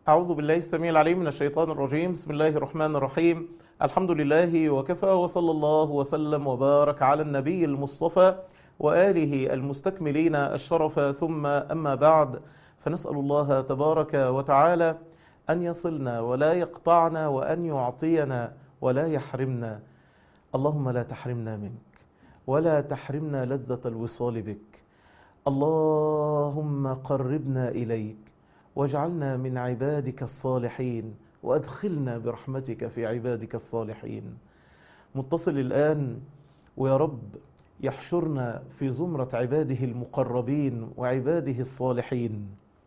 أعوذ بالله السميع العليم من الشيطان الرجيم بسم الله الرحمن الرحيم الحمد لله وكفى وصلى الله وسلم وبارك على النبي المصطفى وآله المستكملين الشرف ثم أما بعد فنسأل الله تبارك وتعالى أن يصلنا ولا يقطعنا وأن يعطينا ولا يحرمنا اللهم لا تحرمنا منك ولا تحرمنا لذة الوصال بك اللهم قربنا إليك واجعلنا من عبادك الصالحين وادخلنا برحمتك في عبادك الصالحين متصل الآن ويا رب يحشرنا في زمرة عباده المقربين وعباده الصالحين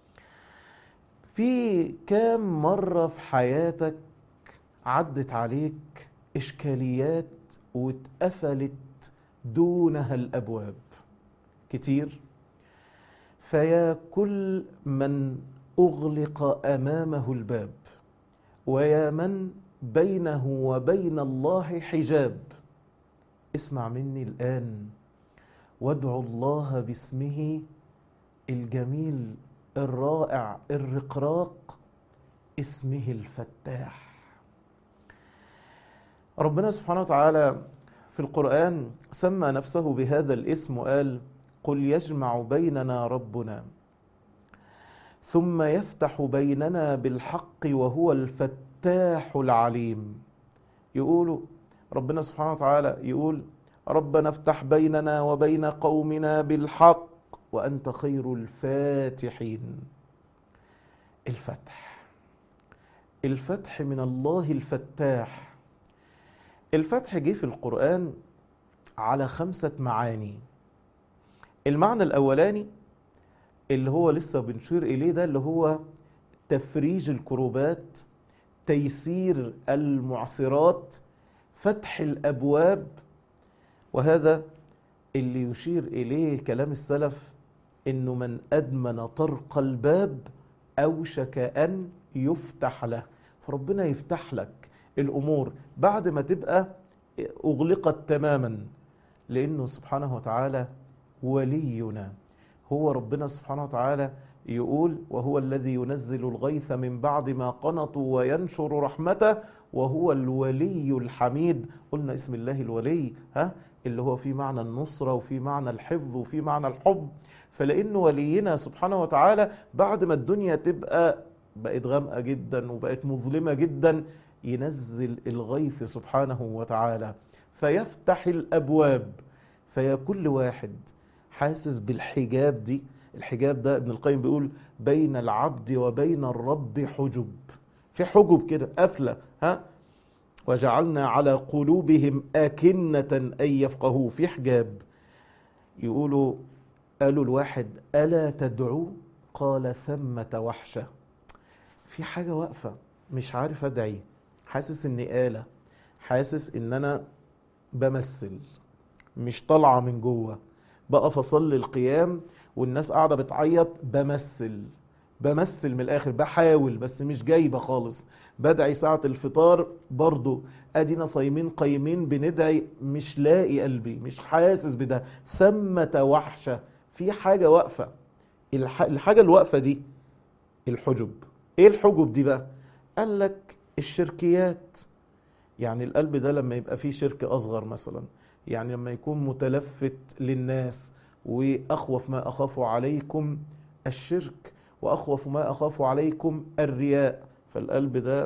في كام مرة في حياتك عدت عليك إشكاليات واتقفلت دونها الأبواب كتير فيا كل من أغلق أمامه الباب ويا من بينه وبين الله حجاب اسمع مني الآن وادعو الله باسمه الجميل الرائع الرقراق اسمه الفتاح ربنا سبحانه وتعالى في القرآن سمى نفسه بهذا الاسم وقال قل يجمع بيننا ربنا ثم يفتح بيننا بالحق وهو الفتاح العليم يقول ربنا سبحانه وتعالى يقول ربنا افتح بيننا وبين قومنا بالحق وأنت خير الفاتحين الفتح الفتح من الله الفتاح الفتح جه في القرآن على خمسة معاني المعنى الأولاني اللي هو لسه بنشير إليه ده اللي هو تفريج الكروبات تيسير المعسرات فتح الأبواب وهذا اللي يشير إليه كلام السلف إنه من أدمن طرق الباب أوشك أن يفتح له فربنا يفتح لك الأمور بعد ما تبقى أغلقت تماما لأنه سبحانه وتعالى ولينا هو ربنا سبحانه وتعالى يقول وهو الذي ينزل الغيث من بعد ما قنطوا وينشر رحمته وهو الولي الحميد قلنا اسم الله الولي ها اللي هو في معنى النصرة وفي معنى الحفظ وفي معنى الحب فلأنه ولينا سبحانه وتعالى بعد ما الدنيا تبقى بقت غامقة جدا وبقت مظلمة جدا ينزل الغيث سبحانه وتعالى فيفتح الأبواب فيا كل واحد حاسس بالحجاب دي الحجاب ده ابن القيم بيقول بين العبد وبين الرب حجب في حجب كده قافلة ها وجعلنا على قلوبهم أكنة أن يفقهوا في حجاب يقولوا قالوا الواحد ألا تدعو قال ثمة وحشة في حاجة واقفة مش عارف أدعي حاسس إني آلة حاسس إن أنا بمثل مش طالعة من جوه بقف أصلي القيام والناس قاعدة بتعيط بمثل بمثل من الآخر بحاول بس مش جايبة خالص بدعي ساعة الفطار برضو أدينا صايمين قايمين بندعي مش لاقي قلبي مش حاسس بده ثمة وحشة في حاجة واقفة الح... الحاجة الواقفة دي الحجب ايه الحجب دي بقى قال لك الشركيات يعني القلب ده لما يبقى فيه شرك أصغر مثلا يعني لما يكون متلفت للناس وأخوف ما أخاف عليكم الشرك وأخوف ما أخاف عليكم الرياء فالقلب ده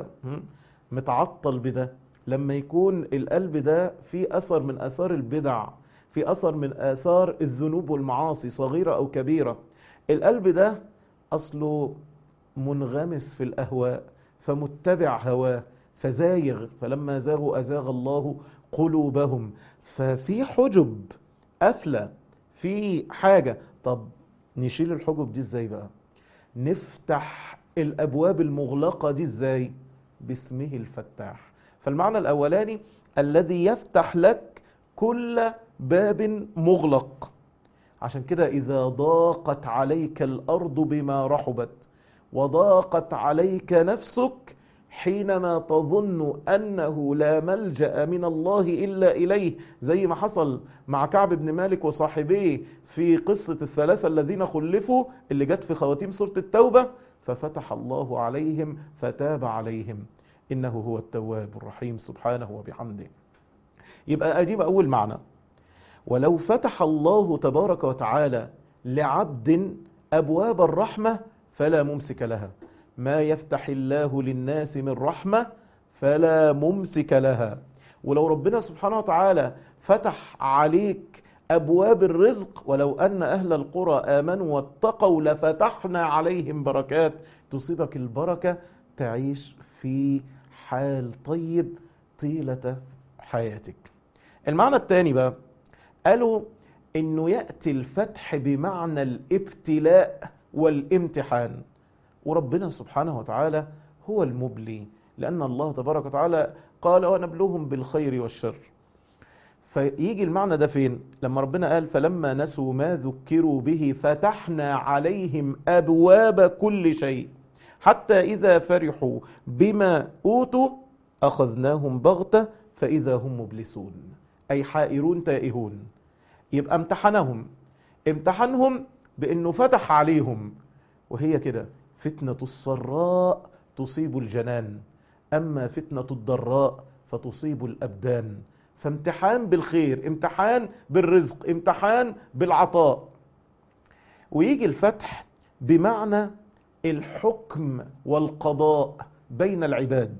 متعطل بده لما يكون القلب ده في أثر من أثار البدع في أثر من آثار الذنوب والمعاصي صغيرة أو كبيرة القلب ده أصله منغمس في الأهواء فمتبع هواه فزايغ فلما زاغوا أزاغ الله قلوبهم ففي حجب قافلة في حاجة طب نشيل الحجب دي ازاي بقى نفتح الأبواب المغلقة دي ازاي باسمه الفتاح فالمعنى الأولاني الذي يفتح لك كل باب مغلق عشان كده إذا ضاقت عليك الأرض بما رحبت وضاقت عليك نفسك حينما تظن أنه لا ملجأ من الله إلا إليه زي ما حصل مع كعب بن مالك وصاحبيه في قصة الثلاثة الذين خلفوا اللي جت في خواتيم سورة التوبة ففتح الله عليهم فتاب عليهم إنه هو التواب الرحيم سبحانه وبحمده يبقى أجيب أول معنى ولو فتح الله تبارك وتعالى لعبد أبواب الرحمة فلا ممسك لها ما يفتح الله للناس من رحمة فلا ممسك لها ولو ربنا سبحانه وتعالى فتح عليك أبواب الرزق ولو أن أهل القرى آمنوا واتقوا لفتحنا عليهم بركات تصيبك البركة تعيش في حال طيب طيلة حياتك المعنى الثاني بقى قالوا انه ياتي الفتح بمعنى الابتلاء والامتحان وربنا سبحانه وتعالى هو المبلي لان الله تبارك وتعالى قال ونبلوهم بالخير والشر فيجي المعنى ده فين لما ربنا قال فلما نسوا ما ذكروا به فتحنا عليهم ابواب كل شيء حتى اذا فرحوا بما اوتوا اخذناهم بغته فاذا هم مبلسون اي حائرون تائهون يبقى امتحنهم امتحنهم بانه فتح عليهم وهي كده فتنة السراء تصيب الجنان اما فتنة الضراء فتصيب الابدان فامتحان بالخير امتحان بالرزق امتحان بالعطاء ويجي الفتح بمعنى الحكم والقضاء بين العباد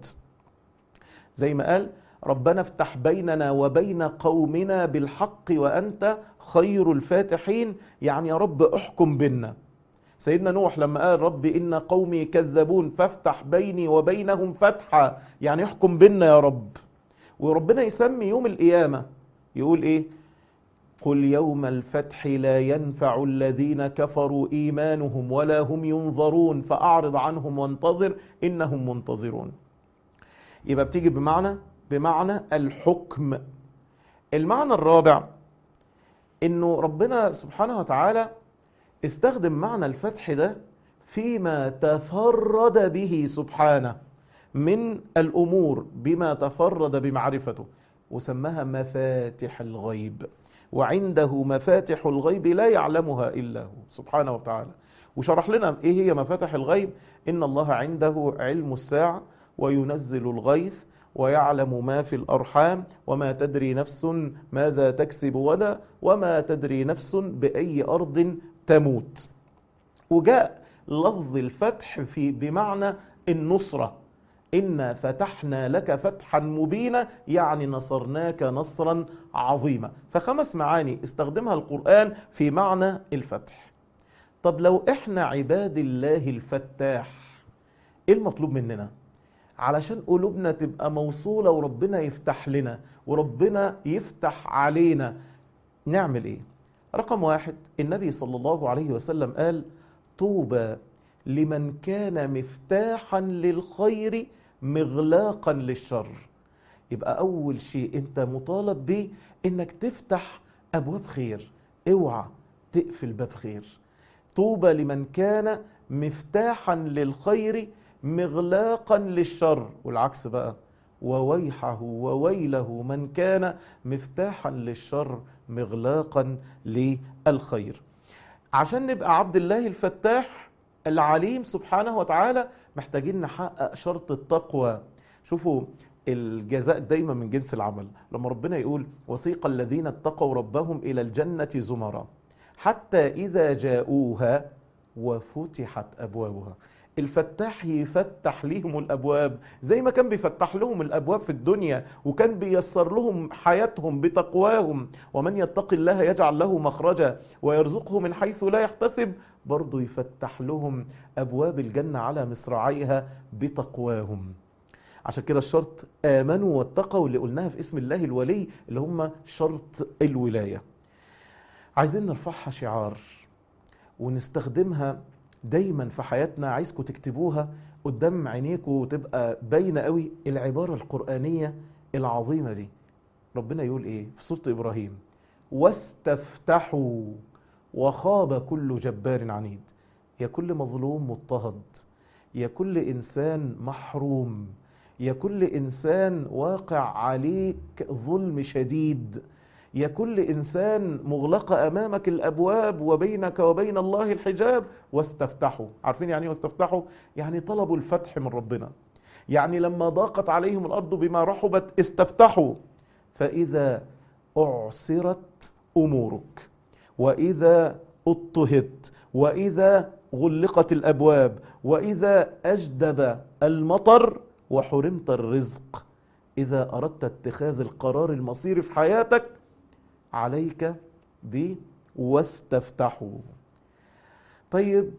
زي ما قال ربنا افتح بيننا وبين قومنا بالحق وانت خير الفاتحين يعني يا رب احكم بينا سيدنا نوح لما قال رب ان قومي كذبون فافتح بيني وبينهم فتحا يعني احكم بينا يا رب وربنا يسمي يوم القيامه يقول ايه قل يوم الفتح لا ينفع الذين كفروا ايمانهم ولا هم ينظرون فاعرض عنهم وانتظر انهم منتظرون يبقى بتيجي بمعنى بمعنى الحكم المعنى الرابع انه ربنا سبحانه وتعالى استخدم معنى الفتح ده فيما تفرد به سبحانه من الامور بما تفرد بمعرفته وسماها مفاتح الغيب وعنده مفاتح الغيب لا يعلمها الا هو سبحانه وتعالى وشرح لنا ايه هي مفاتح الغيب ان الله عنده علم الساعه وينزل الغيث ويعلم ما في الارحام وما تدري نفس ماذا تكسب غدا وما تدري نفس باي ارض تموت وجاء لفظ الفتح في بمعنى النصره انا فتحنا لك فتحا مبينا يعني نصرناك نصرا عظيما فخمس معاني استخدمها القران في معنى الفتح طب لو احنا عباد الله الفتاح ايه المطلوب مننا علشان قلوبنا تبقى موصولة وربنا يفتح لنا وربنا يفتح علينا نعمل ايه رقم واحد النبي صلى الله عليه وسلم قال طوبى لمن كان مفتاحا للخير مغلاقا للشر يبقى اول شيء انت مطالب بيه انك تفتح ابواب خير اوعى تقفل باب خير طوبى لمن كان مفتاحا للخير مغلاقا للشر والعكس بقى وويحه وويله من كان مفتاحا للشر مغلاقا للخير عشان نبقى عبد الله الفتاح العليم سبحانه وتعالى محتاجين نحقق شرط التقوى شوفوا الجزاء دايما من جنس العمل لما ربنا يقول وسيق الذين اتقوا ربهم الى الجنه زمرا حتى اذا جاءوها وفتحت ابوابها الفتاح يفتح ليهم الابواب زي ما كان بيفتح لهم الابواب في الدنيا وكان بيسر لهم حياتهم بتقواهم ومن يتق الله يجعل له مخرجا ويرزقه من حيث لا يحتسب برضه يفتح لهم ابواب الجنه على مصراعيها بتقواهم عشان كده الشرط امنوا واتقوا اللي قلناها في اسم الله الولي اللي هم شرط الولايه عايزين نرفعها شعار ونستخدمها دايما في حياتنا عايزكم تكتبوها قدام عينيكم وتبقى باينه قوي العباره القرانيه العظيمه دي ربنا يقول ايه في سوره ابراهيم واستفتحوا وخاب كل جبار عنيد يا كل مظلوم مضطهد يا كل انسان محروم يا كل إنسان واقع عليك ظلم شديد يا كل إنسان مغلقة أمامك الأبواب وبينك وبين الله الحجاب واستفتحوا عارفين يعني ايه واستفتحوا يعني طلبوا الفتح من ربنا يعني لما ضاقت عليهم الأرض بما رحبت استفتحوا فإذا أعسرت أمورك وإذا اضطهدت وإذا غلقت الأبواب وإذا أجدب المطر وحرمت الرزق إذا أردت اتخاذ القرار المصيري في حياتك عليك ب واستفتحوا طيب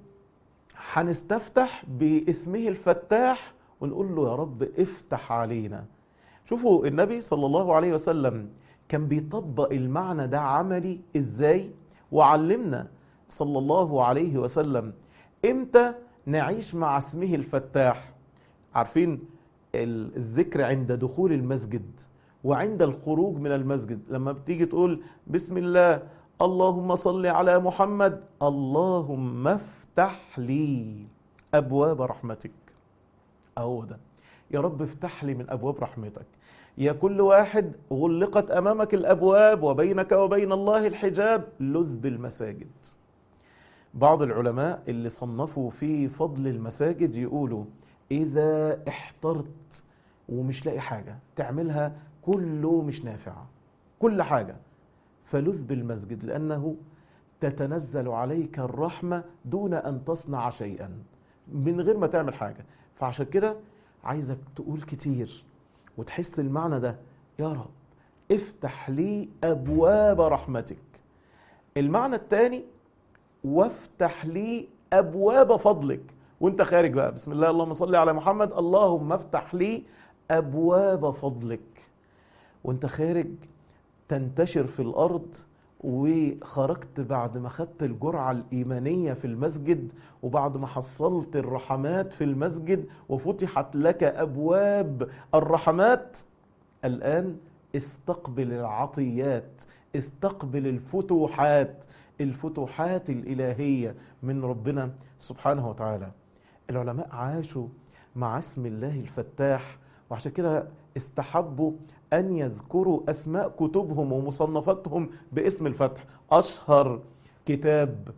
هنستفتح باسمه الفتاح ونقول له يا رب افتح علينا شوفوا النبي صلى الله عليه وسلم كان بيطبق المعنى ده عملي ازاي وعلمنا صلى الله عليه وسلم امتى نعيش مع اسمه الفتاح عارفين الذكر عند دخول المسجد وعند الخروج من المسجد لما بتيجي تقول بسم الله اللهم صل على محمد اللهم افتح لي ابواب رحمتك اهو ده يا رب افتح لي من ابواب رحمتك يا كل واحد غلقت امامك الابواب وبينك وبين الله الحجاب لذ بالمساجد بعض العلماء اللي صنفوا في فضل المساجد يقولوا اذا احترت ومش لاقي حاجه تعملها كله مش نافع كل حاجه فلذ بالمسجد لانه تتنزل عليك الرحمه دون ان تصنع شيئا من غير ما تعمل حاجه فعشان كده عايزك تقول كتير وتحس المعنى ده يا رب افتح لي ابواب رحمتك المعنى الثاني وافتح لي ابواب فضلك وانت خارج بقى بسم الله اللهم صل على محمد اللهم افتح لي ابواب فضلك وانت خارج تنتشر في الارض وخرجت بعد ما خدت الجرعة الإيمانية في المسجد وبعد ما حصلت الرحمات في المسجد وفتحت لك أبواب الرحمات الآن استقبل العطيات استقبل الفتوحات الفتوحات الإلهية من ربنا سبحانه وتعالى العلماء عاشوا مع اسم الله الفتاح وعشان كده استحبوا أن يذكروا أسماء كتبهم ومصنفاتهم باسم الفتح أشهر كتاب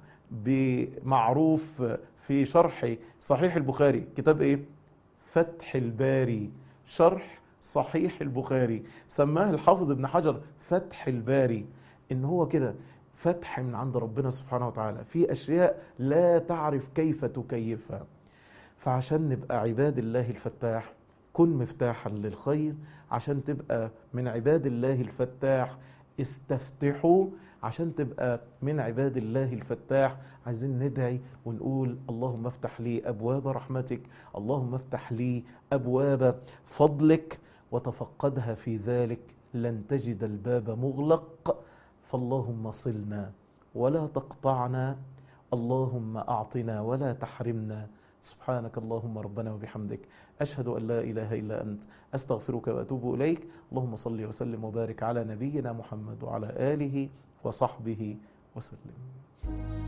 معروف في شرح صحيح البخاري كتاب إيه؟ فتح الباري شرح صحيح البخاري سماه الحافظ ابن حجر فتح الباري إن هو كده فتح من عند ربنا سبحانه وتعالى في أشياء لا تعرف كيف تكيفها فعشان نبقى عباد الله الفتاح كن مفتاحا للخير عشان تبقى من عباد الله الفتاح استفتحوا عشان تبقى من عباد الله الفتاح عايزين ندعي ونقول اللهم افتح لي ابواب رحمتك اللهم افتح لي ابواب فضلك وتفقدها في ذلك لن تجد الباب مغلق فاللهم صلنا ولا تقطعنا اللهم اعطنا ولا تحرمنا سبحانك اللهم ربنا وبحمدك أشهد أن لا إله إلا أنت أستغفرك وأتوب إليك اللهم صل وسلم وبارك على نبينا محمد وعلى آله وصحبه وسلم